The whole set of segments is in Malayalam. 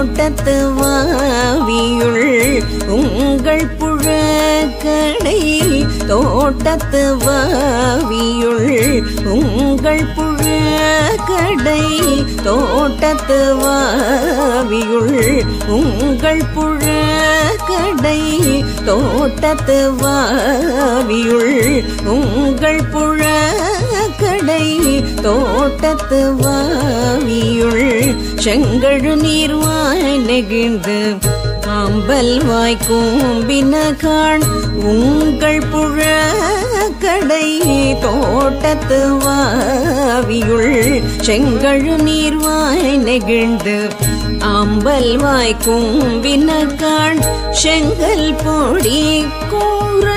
தோட்டத்து வாவியுள் உங்கள் புழக்கடை தோட்டத்து வாவியுள் உங்கள் புழக்கடை தோட்டத்து வாவியுள் உங்கள் புழக்கடை தோட்டத்து வாவியுள் உங்கள் புழக்கடை தோட்டத்து வாவியுள் செங்கழு நீர்வாய் நெகிழ்ந்து ஆம்பல் வாய் கூம்பின காண் உங்கள் புழக்கடை தோட்டத்து வாவியுள் செங்கழு நீர்வாய் நெகிழ்ந்து ஆம்பல் வாய் கூம்பின காண் செங்கல் பொடி கூரை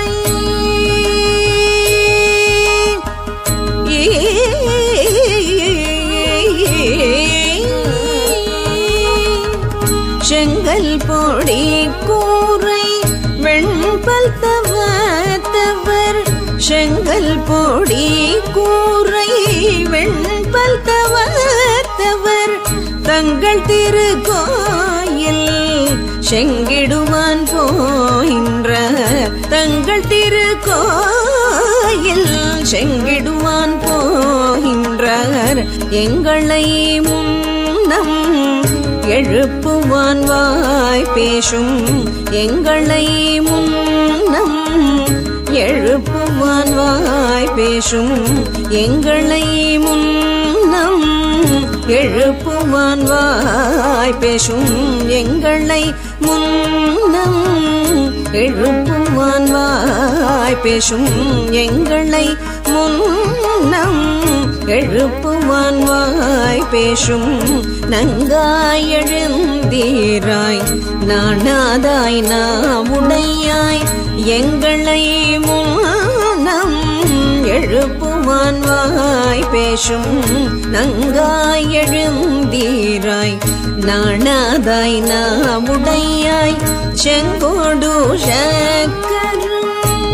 செங்கல் பொடி கூரை வெண்பல் தவத்தவர் செங்கல் பொடி கூரை வெண்பல் தவத்தவர் தங்கள் திருக்கோயில் செங்கிடுவான் போகின்ற தங்கள் திருக்கோயில் செங்கிடுவான் போகின்றார் எங்களை முன்னம் எழுப்புவான் வாய் பேசும் எங்களை முன்னம் எழுப்புவான் வாய் பேசும் எங்களை முன்னம் எழுப்புவான் வாய் பேசும் எங்களை முன்னம் எழுப்புவான் வாய் பேசும் எங்களை முன்னம் எழுப்புவான் வாய் பேசும் நங்காய் எழுந்தீராய் நாணாதாய் நாவுடையாய் எங்களை முன்னம் எழுப்புவான் வாய் பேசும் நங்காய் எழுந்தீராய் நாணாதாய் நாவுடையாய் செங்கோடு சக்கரம்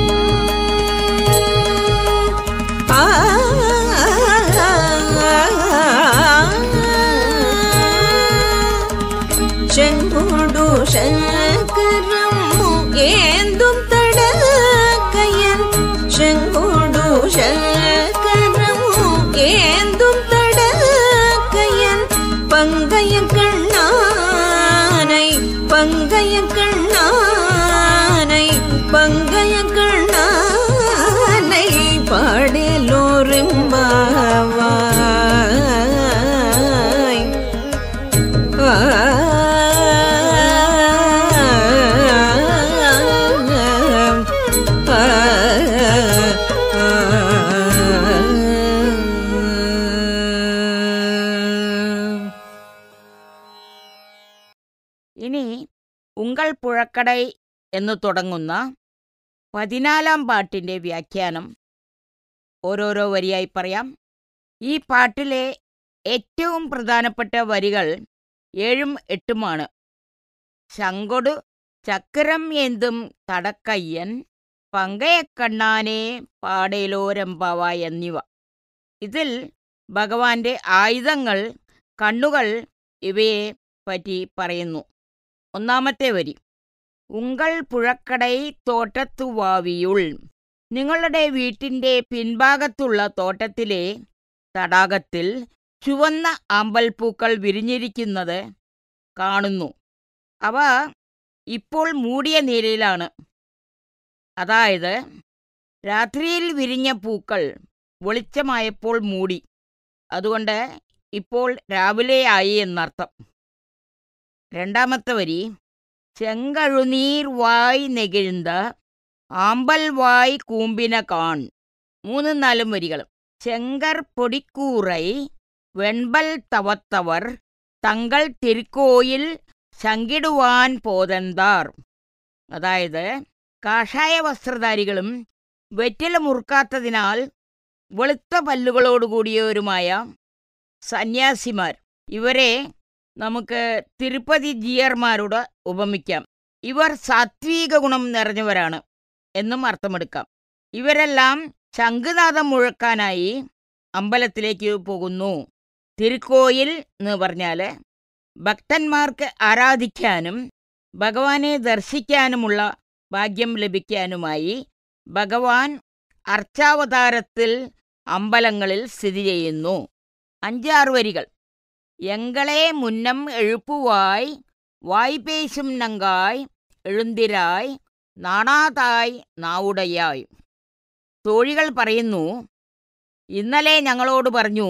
ஆ செங்கோடு சக்கரம் ஏந்தும் தடக்கையன் செங்கோடு சக்கரம் ஏந்தும் தடக்கையன் பங்கைய கண்ணானை பங்கைய கண்ணானை பங்கைய கண்ணானை பாடலோரும்பாவாய் ഇനി ഉങ്കൾ പുഴക്കടൈ എന്ന് തുടങ്ങുന്ന പതിനാലാം പാട്ടിൻ്റെ വ്യാഖ്യാനം ഓരോരോ വരിയായി പറയാം ഈ പാട്ടിലെ ഏറ്റവും പ്രധാനപ്പെട്ട വരികൾ ഏഴും എട്ടുമാണ് ശങ്കൊടു ചക്രം എന്തും തടക്കയ്യൻ പങ്കയക്കണ്ണാനെ പാടയിലോരമ്പാവ എന്നിവ ഇതിൽ ഭഗവാന്റെ ആയുധങ്ങൾ കണ്ണുകൾ ഇവയെ പറ്റി പറയുന്നു ഒന്നാമത്തെ വരി ഉങ്കൾ പുഴക്കടൈ തോട്ടത്തു വാവിയുൾ നിങ്ങളുടെ വീട്ടിൻ്റെ പിൻഭാഗത്തുള്ള തോട്ടത്തിലെ തടാകത്തിൽ ചുവന്ന ആമ്പൽപ്പൂക്കൾ വിരിഞ്ഞിരിക്കുന്നത് കാണുന്നു അവ ഇപ്പോൾ മൂടിയ നിലയിലാണ് അതായത് രാത്രിയിൽ വിരിഞ്ഞ പൂക്കൾ വെളിച്ചമായപ്പോൾ മൂടി അതുകൊണ്ട് ഇപ്പോൾ രാവിലെയായി എന്നർത്ഥം രണ്ടാമത്തെ വരി ചെങ്കഴുനീർ വായ് നെകിഴ്ந்த ആമ്പൽ വായ് കൂമ്പിന കാൺ മൂന്നും നാലും വരികൾ ചെങ്കർ പൊടിക്കൂറൈ വെൺപൽ തവത്തവർ തങ്ങൾ തിരുക്കോയിൽ ശങ്കിടുവാൻ പോതന്താർ അതായത് കാഷായ വസ്ത്രധാരികളും വെറ്റില മുറുക്കാത്തതിനാൽ വെളുത്ത പല്ലുകളോടുകൂടിയവരുമായ സന്യാസിമാർ ഇവരെ നമുക്ക് തിരുപ്പതി ജിയർമാരോട് ഉപമിക്കാം ഇവർ സാത്വിക ഗുണം നിറഞ്ഞവരാണ് എന്നും അർത്ഥമെടുക്കാം ഇവരെല്ലാം ശംഖുനാഥം മുഴക്കാനായി അമ്പലത്തിലേക്ക് പോകുന്നു തിരുക്കോയിൽ എന്ന് പറഞ്ഞാൽ ഭക്തന്മാർക്ക് ആരാധിക്കാനും ഭഗവാനെ ദർശിക്കാനുമുള്ള ഭാഗ്യം ലഭിക്കാനുമായി ഭഗവാൻ അർച്ചാവതാരത്തിൽ അമ്പലങ്ങളിൽ സ്ഥിതി ചെയ്യുന്നു അഞ്ചാറ് വരികൾ എങ്കളെ മുന്നം എഴുപ്പുവായി വായ്പേശും നങ്കായ് എഴുന്തിരായ് നാണാതായ് നാവുടയായ് തോഴികൾ പറയുന്നു ഇന്നലെ ഞങ്ങളോട് പറഞ്ഞു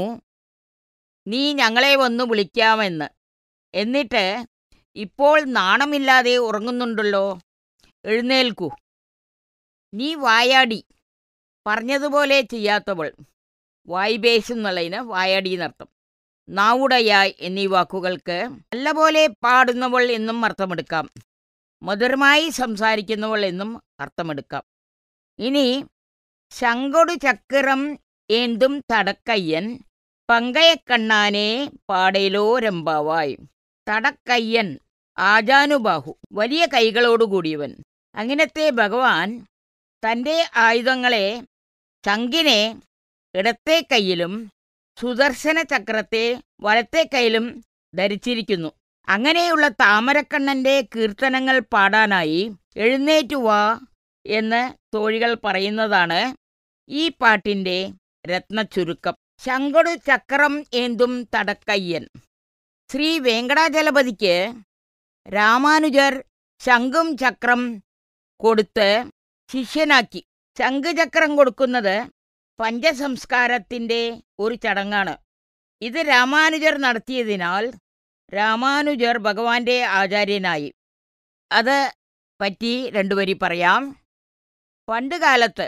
നീ ഞങ്ങളെ വന്നു വിളിക്കാമെന്ന് എന്നിട്ട് ഇപ്പോൾ നാണമില്ലാതെ ഉറങ്ങുന്നുണ്ടല്ലോ എഴുന്നേൽക്കൂ നീ വായാടി പറഞ്ഞതുപോലെ ചെയ്യാത്തവൾ വായ്പേശം എന്നുള്ളതിന് വായാടി എന്നർത്ഥം നാവുടയായ് എന്നീ വാക്കുകൾക്ക് നല്ലപോലെ പാടുന്നവൾ എന്നും അർത്ഥമെടുക്കാം മധുരമായി സംസാരിക്കുന്നവൾ എന്നും അർത്ഥമെടുക്കാം ഇനി ശങ്കൊടു ചക്രം ഏന്തും തടക്കയ്യൻ പങ്കയക്കണ്ണാനെ പാടയിലോ രമ്പാവായി തടക്കയ്യൻ ആജാനുബാഹു വലിയ കൈകളോടുകൂടിയവൻ അങ്ങനത്തെ ഭഗവാൻ തൻ്റെ ആയുധങ്ങളെ ചങ്കിനെ ഇടത്തെ കൈയിലും സുദർശന ചക്രത്തെ വലത്തെ കൈയിലും ധരിച്ചിരിക്കുന്നു അങ്ങനെയുള്ള താമരക്കണ്ണന്റെ കീർത്തനങ്ങൾ പാടാനായി എഴുന്നേറ്റു വാ എന്ന് തോഴികൾ പറയുന്നതാണ് ഈ പാട്ടിന്റെ രത്നച്ചുരുക്കം ശങ്കൊടു ചക്രം ഏന്തും തടക്കയ്യൻ ശ്രീ വെങ്കടാചലപതിക്ക് രാമാനുജർ ശംഖും ചക്രം കൊടുത്ത് ശിഷ്യനാക്കി ശംഖുചക്രം കൊടുക്കുന്നത് പഞ്ചസംസ്കാരത്തിൻ്റെ ഒരു ചടങ്ങാണ് ഇത് രാമാനുജർ നടത്തിയതിനാൽ രാമാനുജർ ഭഗവാന്റെ ആചാര്യനായി അത് പറ്റി രണ്ടുപേരി പറയാം പണ്ട് കാലത്ത്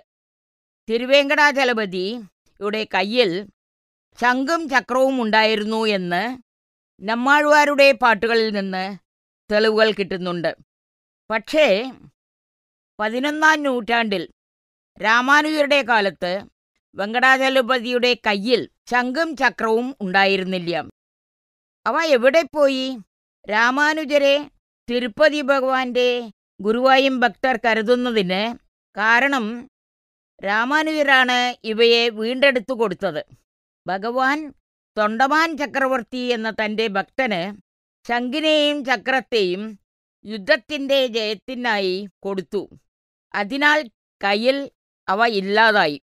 തിരുവേങ്കടാചലപതിയുടെ കയ്യിൽ ശംഖും ചക്രവും ഉണ്ടായിരുന്നു എന്ന് നമ്മാഴ്വാരുടെ പാട്ടുകളിൽ നിന്ന് തെളിവുകൾ കിട്ടുന്നുണ്ട് പക്ഷേ പതിനൊന്നാം നൂറ്റാണ്ടിൽ രാമാനുജരുടെ കാലത്ത് വെങ്കടാചലപതിയുടെ കയ്യിൽ ശംഖും ചക്രവും ഉണ്ടായിരുന്നില്ല അവ എവിടെ പോയി രാമാനുജരെ തിരുപ്പതി ഭഗവാന്റെ ഗുരുവായും ഭക്തർ കരുതുന്നതിന് കാരണം രാമാനുജരാണ് ഇവയെ വീണ്ടെടുത്തു കൊടുത്തത് ഭഗവാൻ തൊണ്ടമാൻ ചക്രവർത്തി എന്ന തൻ്റെ ഭക്തന് ശംഖിനെയും ചക്രത്തെയും യുദ്ധത്തിൻ്റെ ജയത്തിനായി കൊടുത്തു അതിനാൽ കയ്യിൽ അവ ഇല്ലാതായി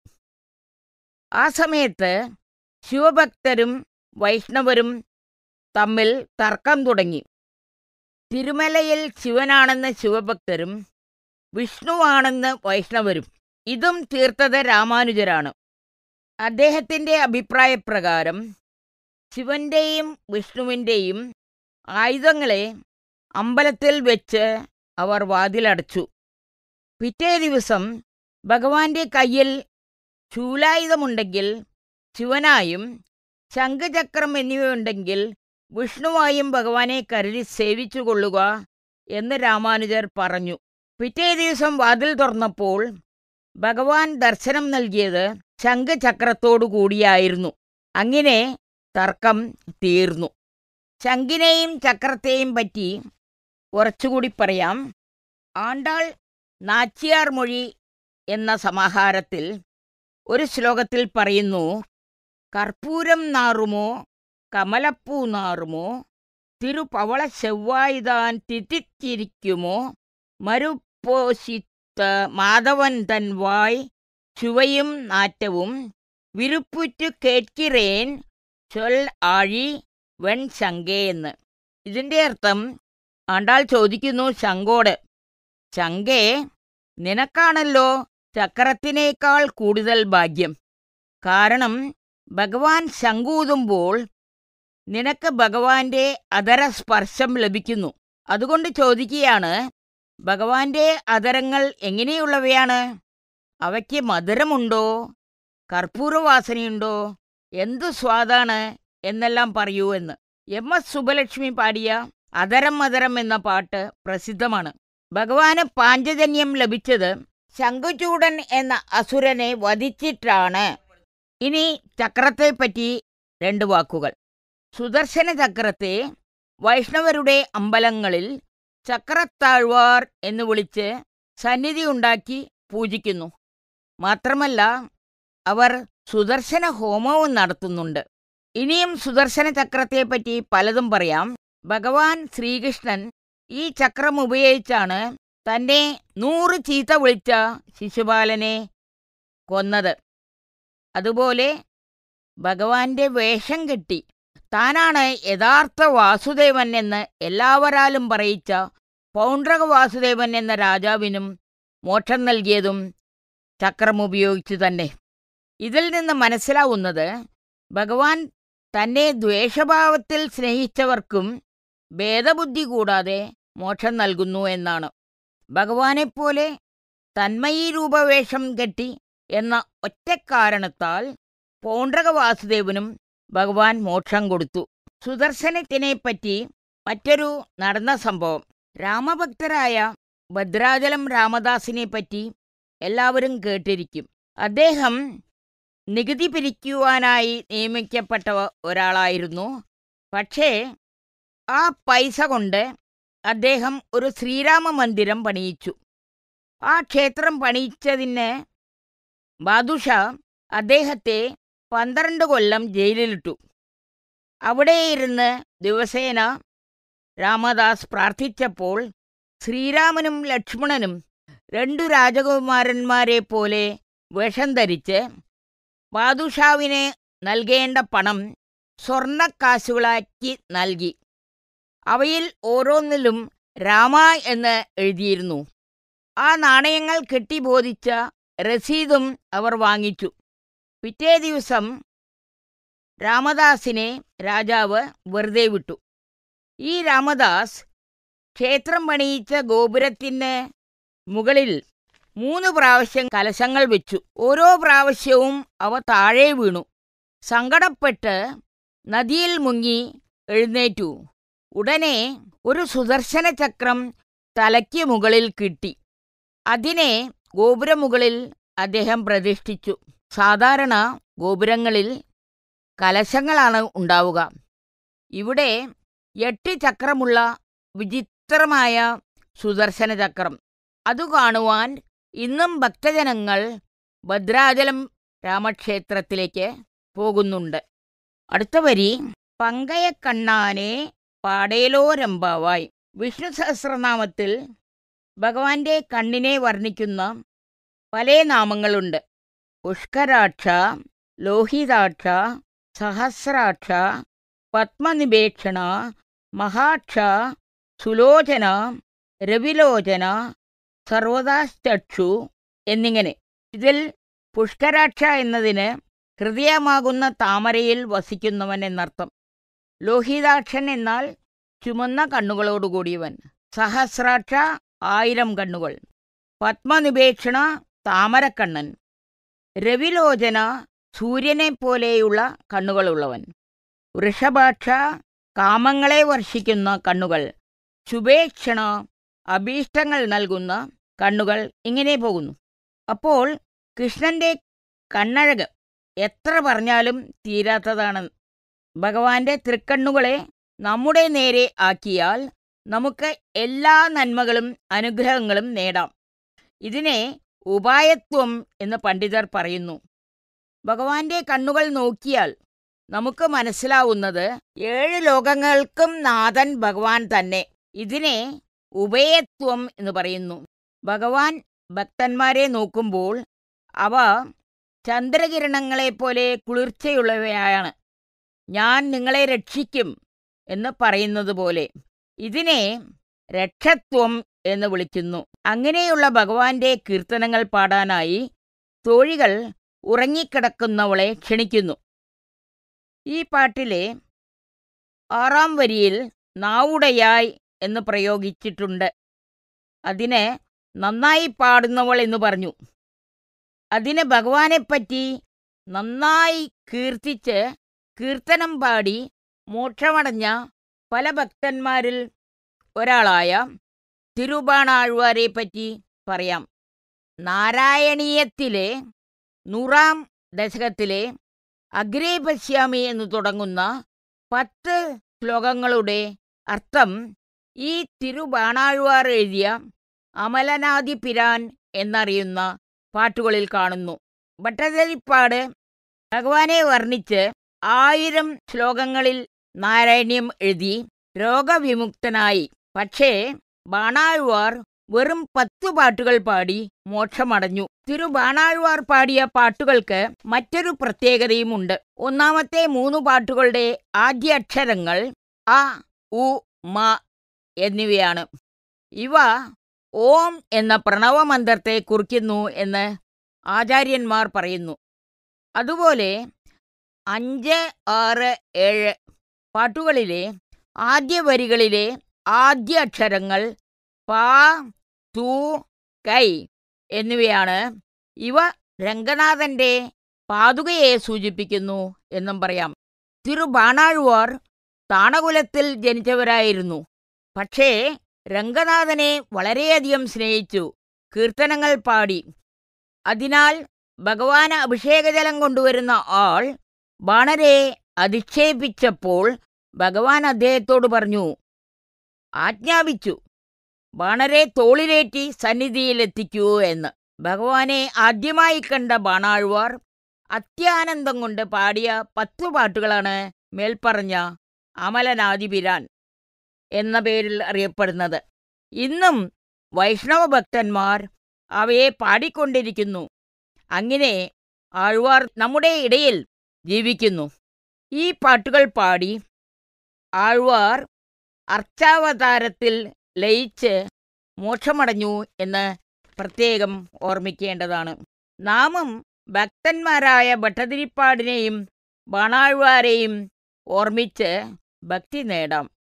ആ സമയത്ത് ശിവഭക്തരും വൈഷ്ണവരും തമ്മിൽ തർക്കം തുടങ്ങി തിരുമലയിൽ ശിവനാണെന്ന് ശിവഭക്തരും വിഷ്ണുവാണെന്ന് വൈഷ്ണവരും ഇതും തീർത്തത് രാമാനുജരാണ് അദ്ദേഹത്തിൻ്റെ അഭിപ്രായപ്രകാരം ശിവന്റെയും വിഷ്ണുവിൻ്റെയും ആയുധങ്ങളെ അമ്പലത്തിൽ വെച്ച് അവർ വാതിലടച്ചു പിറ്റേ ദിവസം ഭഗവാന്റെ കയ്യിൽ ശൂലായുധമുണ്ടെങ്കിൽ ശിവനായും ശംഖചക്രം എന്നിവയുണ്ടെങ്കിൽ വിഷ്ണുവായും ഭഗവാനെ കരുതി സേവിച്ചു കൊള്ളുക എന്ന് രാമാനുജർ പറഞ്ഞു പിറ്റേ ദിവസം വാതിൽ തുറന്നപ്പോൾ ഭഗവാൻ ദർശനം നൽകിയത് ശംഖചക്രത്തോടു കൂടിയായിരുന്നു അങ്ങനെ തർക്കം തീർന്നു ശംഖിനെയും ചക്രത്തെയും പറ്റി കുറച്ചുകൂടി പറയാം ആണ്ടാൾ നാച്ചിയാർ മൊഴി എന്ന സമാഹാരത്തിൽ ഒരു ശ്ലോകത്തിൽ പറയുന്നു കർപ്പൂരം നാറുമോ കമലപ്പൂ നാറുമോ തിരുപവള ചെവ്വായുതാൻ തിറ്റിച്ചിരിക്കുമോ മരുപ്പോശിത്ത മാധവൻ തൻ വായ് ചുവയും നാറ്റവും വിരുപ്പുറ്റു കേட்கிறேൻ ചൊൽ ആഴി വെൺ ശങ്കേന്ന് ഇതിൻ്റെ അർത്ഥം ആണ്ടാൾ ചോദിക്കുന്നു ശങ്കോട് ശങ്കേ നിനക്കാണല്ലോ ചക്രത്തിനേക്കാൾ കൂടുതൽ ഭാഗ്യം കാരണം ഭഗവാൻ ശങ്കൂതുമ്പോൾ നിനക്ക് ഭഗവാന്റെ അതര സ്പർശം ലഭിക്കുന്നു അതുകൊണ്ട് ചോദിക്കുകയാണ് ഭഗവാന്റെ അതരങ്ങൾ എങ്ങനെയുള്ളവയാണ് അവയ്ക്ക് മധുരമുണ്ടോ കർപ്പൂരവാസനയുണ്ടോ എന്തു സ്വാദാണ് എന്നെല്ലാം പറയൂ എന്ന് എം എസ് സുബലക്ഷ്മി പാടിയ അതരം മധരം എന്ന പാട്ട് പ്രസിദ്ധമാണ് ഭഗവാന് പാഞ്ചജന്യം ലഭിച്ചത് ശംഖുചൂടൻ എന്ന അസുരനെ വധിച്ചിട്ടാണ് ഇനി ചക്രത്തെപ്പറ്റി രണ്ട് വാക്കുകൾ സുദർശന ചക്രത്തെ വൈഷ്ണവരുടെ അമ്പലങ്ങളിൽ ചക്രത്താഴ്വാർ എന്ന് വിളിച്ച് സന്നിധി ഉണ്ടാക്കി പൂജിക്കുന്നു മാത്രമല്ല അവർ സുദർശന ഹോമവും നടത്തുന്നുണ്ട് ഇനിയും സുദർശന ചക്രത്തെപ്പറ്റി പലതും പറയാം ഭഗവാൻ ശ്രീകൃഷ്ണൻ ഈ ചക്രം ഉപയോഗിച്ചാണ് തന്നെ നൂറ് ചീത്ത വിളിച്ച ശിശുപാലനെ കൊന്നത് അതുപോലെ ഭഗവാന്റെ വേഷം കെട്ടി താനാണ് യഥാർത്ഥ വാസുദേവൻ എന്ന് എല്ലാവരാലും പറയിച്ച പൗണ്ഡ്രക വാസുദേവൻ എന്ന രാജാവിനും മോക്ഷം നൽകിയതും ചക്രം ഉപയോഗിച്ചു തന്നെ ഇതിൽ നിന്ന് മനസ്സിലാവുന്നത് ഭഗവാൻ തന്നെ ദ്വേഷഭാവത്തിൽ സ്നേഹിച്ചവർക്കും ഭേദബുദ്ധി കൂടാതെ മോക്ഷം നൽകുന്നു എന്നാണ് ഭഗവാനെപ്പോലെ തന്മയീ രൂപവേഷം കെട്ടി എന്ന ഒറ്റക്കാരണത്താൽ പൗണ്ഡ്രക വാസുദേവനും ഭഗവാൻ മോക്ഷം കൊടുത്തു സുദർശനത്തിനെ പറ്റി മറ്റൊരു നടന്ന സംഭവം രാമഭക്തരായ ഭദ്രാചലം രാമദാസിനെ പറ്റി എല്ലാവരും കേട്ടിരിക്കും അദ്ദേഹം നികുതി പിരിക്കുവാനായി നിയമിക്കപ്പെട്ട ഒരാളായിരുന്നു പക്ഷേ ആ പൈസ കൊണ്ട് അദ്ദേഹം ഒരു ശ്രീരാമ മന്ദിരം പണിയിച്ചു ആ ക്ഷേത്രം പണിയിച്ചതിന് ബാദുഷ അദ്ദേഹത്തെ പന്ത്രണ്ട് കൊല്ലം ജയിലിലിട്ടു അവിടെ ഇരുന്ന് ദിവസേന രാമദാസ് പ്രാർത്ഥിച്ചപ്പോൾ ശ്രീരാമനും ലക്ഷ്മണനും രണ്ടു രാജകുമാരന്മാരെ പോലെ വേഷം ധരിച്ച് ബാദുഷാവിന് നൽകേണ്ട പണം സ്വർണക്കാശുകളാക്കി നൽകി അവയിൽ ഓരോന്നിലും രാമ എന്ന് എഴുതിയിരുന്നു ആ നാണയങ്ങൾ കെട്ടിബോധിച്ച രസീതും അവർ വാങ്ങിച്ചു പിറ്റേ ദിവസം രാമദാസിനെ രാജാവ് വെറുതെ വിട്ടു ഈ രാമദാസ് ക്ഷേത്രം പണിയിച്ച ഗോപുരത്തിന് മുകളിൽ മൂന്ന് പ്രാവശ്യം കലശങ്ങൾ വെച്ചു ഓരോ പ്രാവശ്യവും അവ താഴെ വീണു സങ്കടപ്പെട്ട് നദിയിൽ മുങ്ങി എഴുന്നേറ്റു ഉടനെ ഒരു സുദർശന ചക്രം തലയ്ക്ക് മുകളിൽ കിട്ടി അതിനെ ഗോപുരമുകളിൽ അദ്ദേഹം പ്രതിഷ്ഠിച്ചു സാധാരണ ഗോപുരങ്ങളിൽ കലശങ്ങളാണ് ഉണ്ടാവുക ഇവിടെ എട്ട് ചക്രമുള്ള വിചിത്രമായ സുദർശന ചക്രം അതു കാണുവാൻ ഇന്നും ഭക്തജനങ്ങൾ ഭദ്രാചലം രാമക്ഷേത്രത്തിലേക്ക് പോകുന്നുണ്ട് അടുത്ത വരി പങ്കയക്കണ്ണാനെ പാടേലോരമ്പാവായി വിഷ്ണു സഹസ്രനാമത്തിൽ ഭഗവാന്റെ കണ്ണിനെ വർണ്ണിക്കുന്ന പല നാമങ്ങളുണ്ട് പുഷ്കരാക്ഷ ലോഹിതാക്ഷ സഹസ്രാക്ഷ പത്മനിപേക്ഷണ മഹാക്ഷ സുലോചന രവിലോചന സർവദാശ്ചക്ഷു എന്നിങ്ങനെ ഇതിൽ പുഷ്കരാക്ഷ എന്നതിന് ഹൃദയമാകുന്ന താമരയിൽ വസിക്കുന്നവൻ എന്നർത്ഥം ലോഹിതാക്ഷൻ എന്നാൽ ചുമന്ന കണ്ണുകളോടുകൂടിയവൻ സഹസ്രാക്ഷ ആയിരം കണ്ണുകൾ പത്മനിപേക്ഷണ താമരക്കണ്ണൻ രവിലോചന സൂര്യനെ പോലെയുള്ള കണ്ണുകളുള്ളവൻ വൃഷഭാക്ഷ കാമങ്ങളെ വർഷിക്കുന്ന കണ്ണുകൾ ശുഭേക്ഷണ അഭീഷ്ടങ്ങൾ നൽകുന്ന കണ്ണുകൾ ഇങ്ങനെ പോകുന്നു അപ്പോൾ കൃഷ്ണന്റെ കണ്ണഴക് എത്ര പറഞ്ഞാലും തീരാത്തതാണ് ഭഗവാന്റെ തൃക്കണ്ണുകളെ നമ്മുടെ നേരെ ആക്കിയാൽ നമുക്ക് എല്ലാ നന്മകളും അനുഗ്രഹങ്ങളും നേടാം ഇതിനെ ഉപായത്വം എന്ന് പണ്ഡിതർ പറയുന്നു ഭഗവാന്റെ കണ്ണുകൾ നോക്കിയാൽ നമുക്ക് മനസ്സിലാവുന്നത് ഏഴ് ലോകങ്ങൾക്കും നാഥൻ ഭഗവാൻ തന്നെ ഇതിനെ ഉഭയത്വം എന്ന് പറയുന്നു ഭഗവാൻ ഭക്തന്മാരെ നോക്കുമ്പോൾ അവ ചന്ദ്രകിരണങ്ങളെപ്പോലെ കുളിർച്ചയുള്ളവയാണ് ഞാൻ നിങ്ങളെ രക്ഷിക്കും എന്ന് പറയുന്നത് പോലെ ഇതിനെ രക്ഷത്വം എന്ന് വിളിക്കുന്നു അങ്ങനെയുള്ള ഭഗവാന്റെ കീർത്തനങ്ങൾ പാടാനായി തോഴികൾ ഉറങ്ങിക്കിടക്കുന്നവളെ ക്ഷണിക്കുന്നു ഈ പാട്ടിലെ ആറാം വരിയിൽ നാവുടയായി എന്ന് പ്രയോഗിച്ചിട്ടുണ്ട് അതിന് നന്നായി പാടുന്നവൾ എന്ന് പറഞ്ഞു അതിന് ഭഗവാനെപ്പറ്റി നന്നായി കീർത്തിച്ച് കീർത്തനം പാടി മോക്ഷമടഞ്ഞ പല ഭക്തന്മാരിൽ ഒരാളായ തിരുബാണാഴ്വാരെ പറ്റി പറയാം നാരായണീയത്തിലെ നൂറാം ദശകത്തിലെ അഗ്രേ പശ്യാമി എന്ന് തുടങ്ങുന്ന പത്ത് ശ്ലോകങ്ങളുടെ അർത്ഥം ഈ തിരുബാണാഴ്വാർ എഴുതിയ അമലനാദി പിരാൻ എന്നറിയുന്ന പാട്ടുകളിൽ കാണുന്നു ഭട്ടതിരിപ്പാട് ഭഗവാനെ വർണ്ണിച്ച് ആയിരം ശ്ലോകങ്ങളിൽ നാരായണ്യം എഴുതി രോഗവിമുക്തനായി പക്ഷേ ബാണാഴ്വാർ വെറും പത്ത് പാട്ടുകൾ പാടി മോക്ഷമടഞ്ഞു തിരുബാണാഴ്വാർ പാടിയ പാട്ടുകൾക്ക് മറ്റൊരു പ്രത്യേകതയുമുണ്ട് ഒന്നാമത്തെ മൂന്ന് പാട്ടുകളുടെ ആദ്യ അക്ഷരങ്ങൾ അ ഉ മ എന്നിവയാണ് ഇവ ഓം എന്ന പ്രണവമന്ത്രത്തെ കുറിക്കുന്നു എന്ന് ആചാര്യന്മാർ പറയുന്നു അതുപോലെ അഞ്ച് ആറ് ഏഴ് പാട്ടുകളിലെ ആദ്യ വരികളിലെ ആദ്യ അക്ഷരങ്ങൾ പാ തു കൈ എന്നിവയാണ് ഇവ രംഗനാഥന്റെ പാതുകയെ സൂചിപ്പിക്കുന്നു എന്നും പറയാം തിരുബാണാഴ്വാർ താണകുലത്തിൽ ജനിച്ചവരായിരുന്നു പക്ഷേ രംഗനാഥനെ വളരെയധികം സ്നേഹിച്ചു കീർത്തനങ്ങൾ പാടി അതിനാൽ ഭഗവാന് അഭിഷേകജലം കൊണ്ടുവരുന്ന ആൾ ബാണരെ അധിക്ഷേപിച്ചപ്പോൾ ഭഗവാൻ അദ്ദേഹത്തോട് പറഞ്ഞു ആജ്ഞാപിച്ചു ബാണരെ തോളിലേറ്റി സന്നിധിയിലെത്തിക്കൂ എന്ന് ഭഗവാനെ ആദ്യമായി കണ്ട ബാണാഴ്വാർ അത്യാനന്ദം കൊണ്ട് പാടിയ പത്തു പാട്ടുകളാണ് മേൽപ്പറഞ്ഞ അമലനാദിപിരാൻ എന്ന പേരിൽ അറിയപ്പെടുന്നത് ഇന്നും വൈഷ്ണവ ഭക്തന്മാർ അവയെ പാടിക്കൊണ്ടിരിക്കുന്നു അങ്ങനെ ആഴ്വാർ നമ്മുടെ ഇടയിൽ ജീവിക്കുന്നു ഈ പാട്ടുകൾ പാടി ആഴ്വാർ അർച്ചാവതാരത്തിൽ ലയിച്ച് മോക്ഷമടഞ്ഞു എന്ന് പ്രത്യേകം ഓർമ്മിക്കേണ്ടതാണ് നാമും ഭക്തന്മാരായ ഭട്ടതിരിപ്പാടിനെയും ബാണാഴ്വാരെയും ഓർമ്മിച്ച് ഭക്തി നേടാം